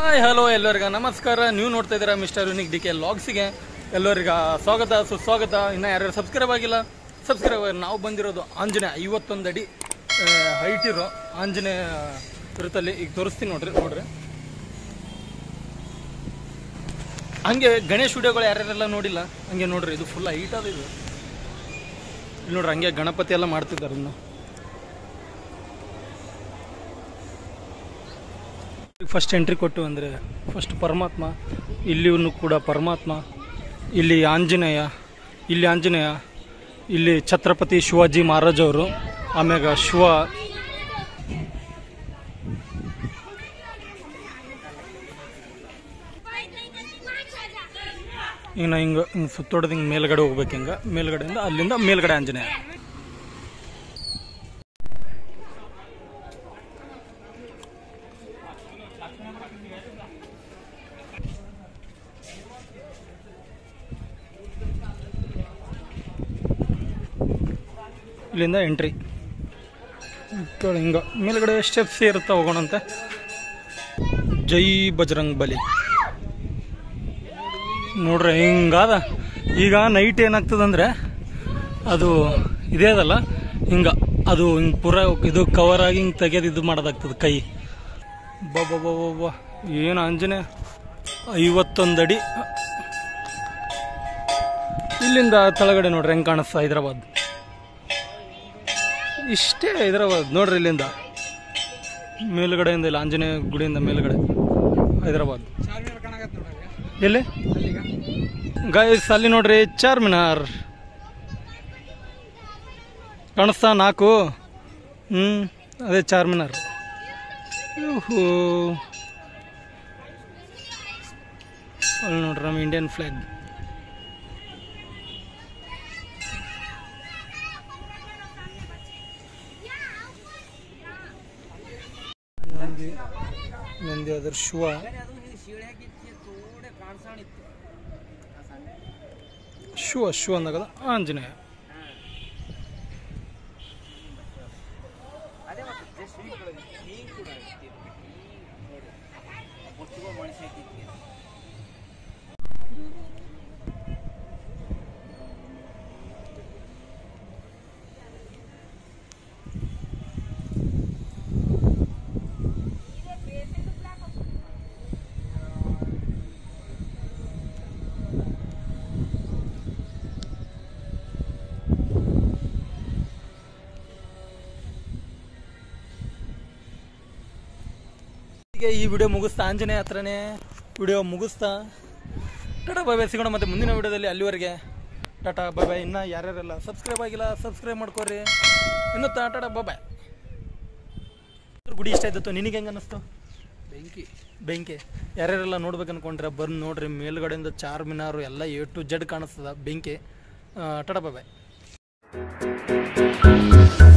hi hello ಎಲ್ಲರಿಗ ನಮಸ್ಕಾರ ನೀವು ನೋಡ್ತಾ ಇದ್ದೀರಾ ಮಿಸ್ಟರ್ ಯುನಿಕ್ ಡಿ ಕೆ ಲಾಗ್ಸಿಗೆ ಎಲ್ಲರಿಗ ಸ್ವಾಗತ ಸುಸ್ವಾಗತ ಇನ್ನು ಯಾರ್ಯಾರು ಸಬ್ಸ್ಕ್ರೈಬ್ ಆಗಿಲ್ಲ ಸಬ್ಸ್ಕ್ರೈಬ್ ನಾವು ಬಂದಿರೋದು ಆಂಜನೇಯ ಐವತ್ತೊಂದು ಅಡಿ ಹೈಟ್ ಇರೋ ಆಂಜನೇಯ ವೃತ್ತಲ್ಲಿ ಈಗ ತೋರಿಸ್ತೀನಿ ನೋಡ್ರಿ ನೋಡ್ರಿ ಹಂಗೆ ಗಣೇಶ್ ವಿಡಿಯೋಗಳು ಯಾರ್ಯಾರೆಲ್ಲ ನೋಡಿಲ್ಲ ಹಂಗೆ ನೋಡ್ರಿ ಇದು ಫುಲ್ ಹೈಟ್ ಅದ ಇದು ಇಲ್ಲಿ ನೋಡ್ರಿ ಹಂಗೆ ಗಣಪತಿ ಎಲ್ಲ ಮಾಡ್ತಿದ್ದಾರೆ ಇನ್ನು ಫಸ್ಟ್ ಎಂಟ್ರಿ ಕೊಟ್ಟು ಅಂದರೆ ಫಸ್ಟ್ ಪರಮಾತ್ಮ ಇಲ್ಲಿವೂ ಕೂಡ ಪರಮಾತ್ಮ ಇಲ್ಲಿ ಆಂಜನೇಯ ಇಲ್ಲಿ ಆಂಜನೇಯ ಇಲ್ಲಿ ಛತ್ರಪತಿ ಶಿವಾಜಿ ಮಹಾರಾಜ್ ಅವರು ಆಮ್ಯಾಗ ಶಿವ ಈಗ ನಾ ಹಿಂಗೆ ಹಿಂಗೆ ಸುತ್ತೋಡದು ಹಿಂಗೆ ಮೇಲ್ಗಡೆ ಹೋಗ್ಬೇಕು ಹಿಂಗೆ ಮೇಲ್ಗಡೆಯಿಂದ ಅಲ್ಲಿಂದ ಮೇಲ್ಗಡೆ ಆಂಜನೇಯ ಇಲ್ಲಿಂದ ಎಂಟ್ರಿ ಹಿಂಗ ಮೇಲ್ಗಡೆ ಸ್ಟೆಪ್ಸ್ ಇರುತ್ತಾ ಹೋಗೋಣಂತೆ ಜೈ ಬಜರಂಗ್ ಬಲಿ ನೋಡ್ರಿ ಹಿಂಗಾದ ಈಗ ನೈಟ್ ಏನಾಗ್ತದಂದ್ರೆ ಅದು ಇದೇ ಅದಲ್ಲ ಹಿಂಗ ಅದು ಹಿಂಗೆ ಪೂರ ಇದು ಕವರ್ ಆಗಿ ಹಿಂಗೆ ತೆಗೆದು ಇದು ಮಾಡೋದಾಗ್ತದೆ ಕೈ ಬಬ್ಬ ಏನು ಆಂಜನೇಯ ಐವತ್ತೊಂದು ಅಡಿ ಇಲ್ಲಿಂದ ತಳಗಡೆ ನೋಡ್ರಿ ಹೆಂಗೆ ಕಾಣಿಸ್ತಾ ಹೈದ್ರಾಬಾದ್ ಇಷ್ಟೇ ಹೈದ್ರಾಬಾದ್ ನೋಡ್ರಿ ಇಲ್ಲಿಂದ ಮೇಲ್ಗಡೆಯಿಂದ ಇಲ್ಲ ಆಂಜನೇಯ ಗುಡಿಯಿಂದ ಮೇಲ್ಗಡೆ ಹೈದ್ರಾಬಾದ್ ಎಲ್ಲಿ ಗಾಯಸ್ ಅಲ್ಲಿ ನೋಡ್ರಿ ಚಾರ್ಮಿನಾರ್ ಕಾಣಿಸ್ತಾ ನಾಲ್ಕು ಹ್ಞೂ ಅದೇ ಚಾರ್ಮಿನಾರ್ ಯೂಹೂ ಅಲ್ಲಿ ನೋಡ್ರಿ ನಮ್ಮ ಇಂಡಿಯನ್ ಫ್ಲಾಗ್ ನಂದಿ ನಂದಿ ಅದ್ರ ಶಿವ ಶಿವ ಶಿವ ಅಂದಾಗದ ಆಂಜನೇಯ ಈಗ ಈ ವಿಡಿಯೋ ಮುಗಿಸ್ತಾ ಆಂಜನೇಯ ಹತ್ರನೇ ವಿಡಿಯೋ ಮುಗಿಸ್ತಾ ಟಾಟಾ ಬಾಯ್ ಬಾಯ್ ಸಿಗೋಣ ಮತ್ತೆ ಮುಂದಿನ ವಿಡಿಯೋದಲ್ಲಿ ಅಲ್ಲಿವರೆಗೆ ಟಾಟಾ ಬಾಯ್ ಬಾಯ್ ಇನ್ನು ಯಾರ್ಯಾರೆಲ್ಲ ಸಬ್ಸ್ಕ್ರೈಬ್ ಆಗಿಲ್ಲ ಸಬ್ಸ್ಕ್ರೈಬ್ ಮಾಡ್ಕೋರಿ ಇನ್ನು ಟಾಟಾ ಬಾಯ್ ಬಾಯ್ ಗುಡಿ ಇಷ್ಟ ಆಯ್ತು ನಿನಗೆ ಹೆಂಗೆ ಅನ್ನಿಸ್ತು ಬೆಂಕಿ ಬೆಂಕಿ ಯಾರ್ಯಾರೆಲ್ಲ ನೋಡ್ಬೇಕು ಅನ್ಕೊಂಡ್ರೆ ಬಂದು ನೋಡ್ರಿ ಮೇಲ್ಗಡೆಯಿಂದ ಚಾರ್ ಮಿನಾರು ಎಲ್ಲ ಎ ಟು ಜಡ್ ಕಾಣಿಸ್ತದ ಬೆಂಕಿ ಟಾಟಾ ಬಾಯ್ ಬಾಯ್